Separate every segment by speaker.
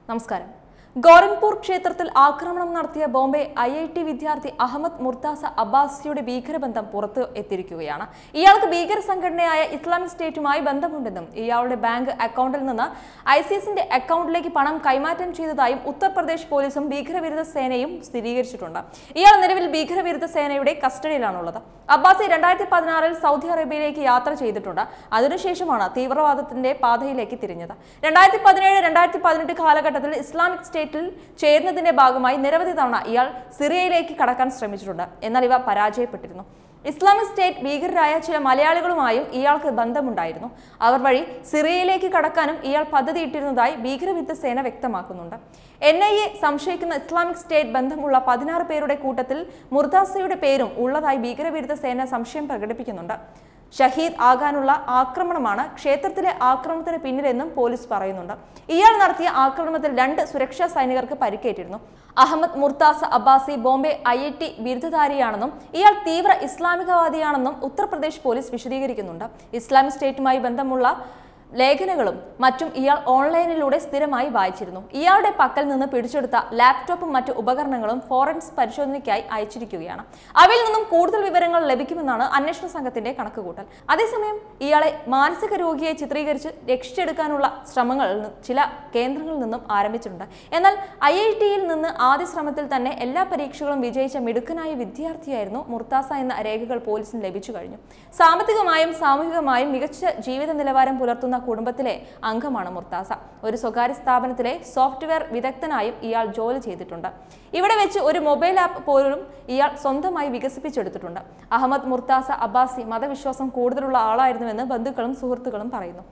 Speaker 1: നമസ്കാരം ഗോരഖ്പൂർ ക്ഷേത്രത്തിൽ ആക്രമണം നടത്തിയ ബോംബെ ഐ ഐ ടി വിദ്യാർത്ഥി അഹമ്മദ് മുർത്താസ അബ്ബാസിയുടെ ഭീകരബന്ധം പുറത്തു എത്തിയിരിക്കുകയാണ് ഇയാൾക്ക് ഭീകര സംഘടനയായ ഇസ്ലാമിക് സ്റ്റേറ്റുമായി ബന്ധമുണ്ടെന്നും ഇയാളുടെ ബാങ്ക് അക്കൗണ്ടിൽ നിന്ന് ഐ സി എസിന്റെ അക്കൗണ്ടിലേക്ക് പണം കൈമാറ്റം ചെയ്തതായും ഉത്തർപ്രദേശ് പോലീസും ഭീകരവിരുദ്ധ സേനയും സ്ഥിരീകരിച്ചിട്ടുണ്ട് ഇയാൾ നിലവിൽ ഭീകരവിരുദ്ധ സേനയുടെ കസ്റ്റഡിയിലാണുള്ളത് അബ്ബാസി രണ്ടായിരത്തി പതിനാറിൽ സൗദി അറേബ്യയിലേക്ക് യാത്ര ചെയ്തിട്ടുണ്ട് അതിനുശേഷമാണ് തീവ്രവാദത്തിന്റെ പാതയിലേക്ക് തിരിഞ്ഞത് രണ്ടായിരത്തി പതിനേഴ് രണ്ടായിരത്തി പതിനെട്ട് കാലഘട്ടത്തിൽ ഇസ്ലാമിക് സ്റ്റേറ്റിൽ ചേരുന്നതിന്റെ ഭാഗമായി നിരവധി തവണ ഇയാൾ സിറിയയിലേക്ക് കടക്കാൻ ശ്രമിച്ചിട്ടുണ്ട് എന്നാൽ ഇവ പരാജയപ്പെട്ടിരുന്നു ഇസ്ലാമിക് സ്റ്റേറ്റ് ഭീകരരായ ചില മലയാളികളുമായും ഇയാൾക്ക് ബന്ധമുണ്ടായിരുന്നു അവർ വഴി സിറിയയിലേക്ക് കടക്കാനും ഇയാൾ പദ്ധതിയിട്ടിരുന്നതായി ഭീകരവിരുദ്ധ സേന വ്യക്തമാക്കുന്നുണ്ട് എൻ ഐ എ സംശയിക്കുന്ന ഇസ്ലാമിക് സ്റ്റേറ്റ് ബന്ധമുള്ള പതിനാറ് പേരുടെ കൂട്ടത്തിൽ മുർദാസയുടെ പേരും ഉള്ളതായി ഭീകരവിരുദ്ധ സേന സംശയം പ്രകടിപ്പിക്കുന്നുണ്ട് ഷഹീദ് ആകാനുള്ള ആക്രമണമാണ് ക്ഷേത്രത്തിലെ ആക്രമണത്തിന് പിന്നിലെന്നും പോലീസ് പറയുന്നുണ്ട് ഇയാൾ നടത്തിയ ആക്രമണത്തിൽ രണ്ട് സുരക്ഷാ സൈനികർക്ക് പരിക്കേറ്റിരുന്നു Ahmed Murtaza Abbasi Bombay I I T ബിരുദധാരിയാണെന്നും ഇയാൾ തീവ്ര ഇസ്ലാമികവാദിയാണെന്നും ഉത്തർപ്രദേശ് പോലീസ് വിശദീകരിക്കുന്നുണ്ട് ഇസ്ലാമിക് സ്റ്റേറ്റുമായി ബന്ധമുള്ള ലേഖനങ്ങളും മറ്റും ഇയാൾ ഓൺലൈനിലൂടെ സ്ഥിരമായി വായിച്ചിരുന്നു ഇയാളുടെ പക്കൽ നിന്ന് പിടിച്ചെടുത്ത ലാപ്ടോപ്പും മറ്റു ഉപകരണങ്ങളും ഫോറൻസ് പരിശോധനയ്ക്കായി അയച്ചിരിക്കുകയാണ് അവയിൽ നിന്നും കൂടുതൽ വിവരങ്ങൾ ലഭിക്കുമെന്നാണ് അന്വേഷണ സംഘത്തിന്റെ കണക്കുകൂട്ടൽ അതേസമയം ഇയാളെ മാനസിക രോഗിയെ ചിത്രീകരിച്ച് രക്ഷിച്ചെടുക്കാനുള്ള ശ്രമങ്ങൾ നി- ചില കേന്ദ്രങ്ങളിൽ നിന്നും ആരംഭിച്ചിട്ടുണ്ട് എന്നാൽ ഐ ഐ ടിയിൽ നിന്ന് ആദ്യ ശ്രമത്തിൽ തന്നെ എല്ലാ പരീക്ഷകളും വിജയിച്ച മിടുക്കനായ വിദ്യാർത്ഥിയായിരുന്നു മുർത്താസ എന്ന രേഖകൾ പോലീസിന് ലഭിച്ചു കഴിഞ്ഞു സാമ്പത്തികമായും സാമൂഹികമായും മികച്ച ജീവിത നിലവാരം പുലർത്തുന്ന കുടുംബത്തിലെ അംഗമാണ് മുർത്താസ ഒരു സ്വകാര്യ സ്ഥാപനത്തിലെ സോഫ്റ്റ്വെയർ വിദഗ്ധനായും ഇയാൾ ജോലി ചെയ്തിട്ടുണ്ട് ഇവിടെ വെച്ച് ഒരു മൊബൈൽ ആപ്പ് പോലും ഇയാൾ സ്വന്തമായി വികസിപ്പിച്ചെടുത്തിട്ടുണ്ട് അഹമ്മദ് മുർത്താസ അബ്ബാസി മതവിശ്വാസം കൂടുതലുള്ള ആളായിരുന്നുവെന്ന് ബന്ധുക്കളും സുഹൃത്തുക്കളും പറയുന്നു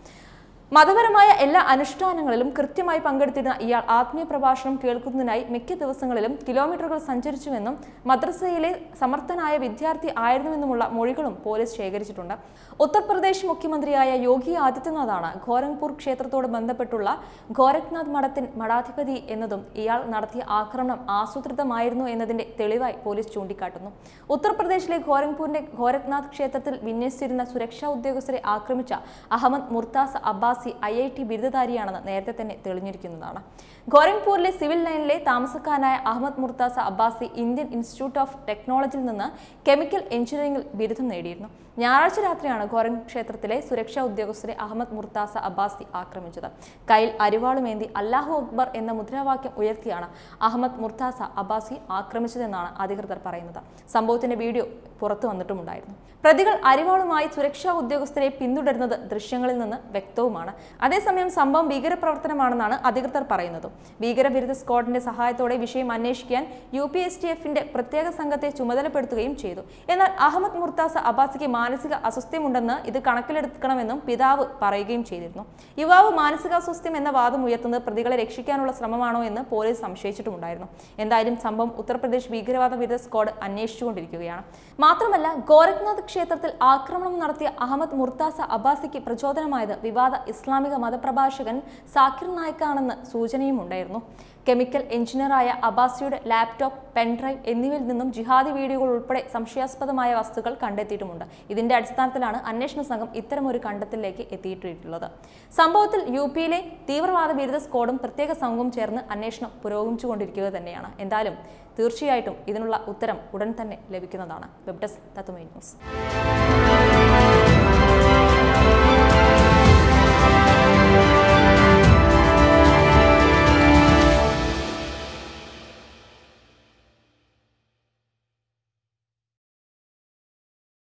Speaker 1: മതപരമായ എല്ലാ അനുഷ്ഠാനങ്ങളിലും കൃത്യമായി പങ്കെടുത്തിരുന്ന ഇയാൾ ആത്മീയ പ്രഭാഷണം കേൾക്കുന്നതിനായി മിക്ക ദിവസങ്ങളിലും കിലോമീറ്ററുകൾ സഞ്ചരിച്ചുവെന്നും മദ്രസയിലെ സമർത്ഥനായ വിദ്യാർത്ഥി ആയിരുന്നുവെന്നുമുള്ള മൊഴികളും പോലീസ് ശേഖരിച്ചിട്ടുണ്ട് ഉത്തർപ്രദേശ് മുഖ്യമന്ത്രിയായ യോഗി ആദിത്യനാഥാണ് ഘോരഖ്പൂർ ക്ഷേത്രത്തോട് ബന്ധപ്പെട്ടുള്ള ഗോരഖ്നാഥ് മഠത്തിൻ മഠാധിപതി എന്നതും ഇയാൾ നടത്തിയ ആക്രമണം ആസൂത്രിതമായിരുന്നു എന്നതിന്റെ തെളിവായി പോലീസ് ചൂണ്ടിക്കാട്ടുന്നു ഉത്തർപ്രദേശിലെ ഘോരഖ്പൂരിന്റെ ഗോരഖ്നാഥ് ക്ഷേത്രത്തിൽ വിന്യസിച്ചിരുന്ന സുരക്ഷാ ഉദ്യോഗസ്ഥരെ ആക്രമിച്ച Ahmed Murtaza Abbasi I I T ബിരുദധാരിയാണെന്ന് നേരത്തെ തന്നെ തെളിഞ്ഞിരിക്കുന്നതാണ് ഗോരഖ്പൂരിലെ സിവിൽ ലൈനിലെ താമസക്കാരനായ Ahmed Murtaza Abbasi Indian Institute of ടെക്നോളജിയിൽ നിന്ന് കെമിക്കൽ എഞ്ചിനീയറിംഗിൽ ബിരുദം നേടിയിരുന്നു ഞായറാഴ്ച രാത്രിയാണ് ഗോരഖ് ക്ഷേത്രത്തിലെ സുരക്ഷാ ഉദ്യോഗസ്ഥരെ അഹമ്മദ് മുർത്താസ അബ്ബാസി ആക്രമിച്ചത് കയ്യിൽ അരിവാളുമേന്തി അല്ലാഹു അക്ബർ എന്ന മുദ്രാവാക്യം ഉയർത്തിയാണ് അഹമ്മദ് മുർത്താസ അബ്ബാസി ആക്രമിച്ചതെന്നാണ് അധികൃതർ പറയുന്നത് സംഭവത്തിന്റെ വീഡിയോ പുറത്തു വന്നിട്ടുമുണ്ടായിരുന്നു പ്രതികൾ അരിവാളുമായി സുരക്ഷാ ഉദ്യോഗസ്ഥരെ പിന്തുടരുന്നത് ദൃശ്യങ്ങളിൽ നിന്ന് വ്യക്തവുമാണ് അതേസമയം സംഭവം ഭീകരപ്രവർത്തനമാണെന്നാണ് അധികൃതർ പറയുന്നതും ഭീകരവിരുദ്ധ സ്ക്വാഡിന്റെ സഹായത്തോടെ വിഷയം അന്വേഷിക്കാൻ യു പി എസ് ടി എഫിന്റെ പ്രത്യേക സംഘത്തെ ചുമതലപ്പെടുത്തുകയും ചെയ്തു എന്നാൽ അഹമ്മദ് മുർത്താസ അബ്ബാസിക്ക് മാനസിക അസ്വസ്ഥ്യമുണ്ടെന്ന് ഇത് കണക്കിലെടുക്കണമെന്നും പിതാവ് പറയുകയും ചെയ്തിരുന്നു യുവാവ് മാനസികാസ്വസ്ഥ്യം എന്ന വാദം ഉയർത്തുന്നത് പ്രതികളെ രക്ഷിക്കാനുള്ള ശ്രമമാണോ എന്ന് പോലീസ് സംശയിച്ചിട്ടുമുണ്ടായിരുന്നു എന്തായാലും സംഭവം ഉത്തർപ്രദേശ് ഭീകരവാദ വിരുദ്ധ സ്ക്വാഡ് അന്വേഷിച്ചുകൊണ്ടിരിക്കുകയാണ് മാത്രമല്ല ഗോരഖ്നാഥ് ക്ഷേത്രത്തിൽ ആക്രമണം നടത്തിയ അഹമ്മദ് മുർത്താസ അബ്ബാസിക്ക് പ്രചോദനമായത് വിവാദ ഇസ്ലാമിക മതപ്രഭാഷകൻ സാക്കിർ നായിക്കാണെന്ന് സൂചനയും ഉണ്ടായിരുന്നു കെമിക്കൽ എഞ്ചിനീയറായ അബ്ബാസിയുടെ ലാപ്ടോപ്പ് പെൻഡ്രൈവ് എന്നിവയിൽ നിന്നും ജിഹാദി വീഡിയോകൾ ഉൾപ്പെടെ സംശയാസ്പദമായ വസ്തുക്കൾ കണ്ടെത്തിയിട്ടുമുണ്ട് ഇതിന്റെ അടിസ്ഥാനത്തിലാണ് അന്വേഷണ സംഘം ഇത്തരമൊരു കണ്ടെത്തലിലേക്ക് എത്തിയിട്ടുള്ളത് സംഭവത്തിൽ യു പിയിലെ തീവ്രവാദ വിരുദ്ധ സ്ക്വാഡും പ്രത്യേക സംഘവും ചേർന്ന് അന്വേഷണം പുരോഗമിച്ചുകൊണ്ടിരിക്കുക തന്നെയാണ് എന്തായാലും തീർച്ചയായിട്ടും ഇതിനുള്ള ഉത്തരം ഉടൻ തന്നെ ലഭിക്കുന്നതാണ് വെബ് ഡെസ്ക് തത്തുമൈ ന്യൂസ്